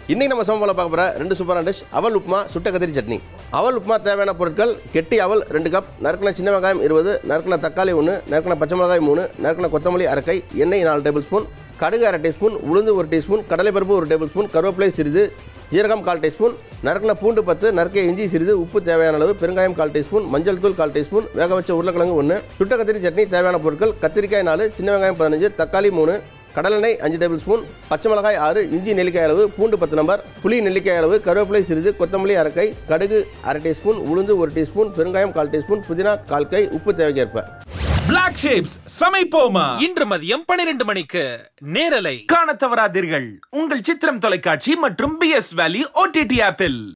இன்னைக்கு நம்ம சமபால பார்க்க போற ரெண்டு சூப்பரான டிஷ் அவல் உப்புமா சுட்ட கத்திரி சட்னி அவல் உப்புமா தேவையான பொருட்கள் கெட்டி அவல் ரெண்டு கப் நறுக்கின சின்ன வெங்காயம் இருபது நறுக்கின தக்காளி ஒன்று நறுக்கின பச்சை மிளகாய் மூணு நறுக்கின கொத்தமல்லி அரைக்கை எண்ணெய் நாலு டேபிள் ஸ்பூன் கடுகு அரை டீஸ்பூன் உளுந்து ஒரு டீஸ்பூன் கடலைப்பருப்பு ஒரு டேபிள் ஸ்பூன் கருவேப்பிலை சிறிது ஜீரகம் கால் டீஸ்பூன் நறுக்கின பூண்டு பத்து நறுக்கிய இஞ்சி சிறிது உப்பு தேவையான அளவு பெருங்காயம் கால் டீஸ்பூன் மஞ்சள் தூள் கால் டீஸ்பூன் வேக வச்ச உருளைக்கிழங்கு ஒன்று சுட்ட கத்திரி சட்னி தேவையான பொருட்கள் கத்திரிக்காய் நாலு சின்ன வெங்காயம் பதினஞ்சு தக்காளி மூணு கடலெண்ணெய் அஞ்சு டேபிள் ஸ்பூன் பச்சை மிளகாய் ஆறு இஞ்சி நெல்லிக்காய் அளவு பூண்டு பத்து நம்பர் புளி நெல்லிக்காய் அளவு கருவேப்பிலை சிறிது கொத்தமல்லி அரைக்கை கடுகு அரை டீஸ்பூன் உளுந்து ஒரு டீஸ்பூன் பெருங்காயம் கால் டீஸ்பூன் புதினா கால் கை உப்பு தேவைக்கேற்ப பிளாக் ஷேப்ஸ் சமைப்போமா இன்று மதியம் பன்னிரண்டு மணிக்கு நேரலை காண தவறாதீர்கள் உங்கள் சித்திரம் தொலைக்காட்சி மற்றும் பி எஸ் வேலி ஓடிடி ஆப்பில்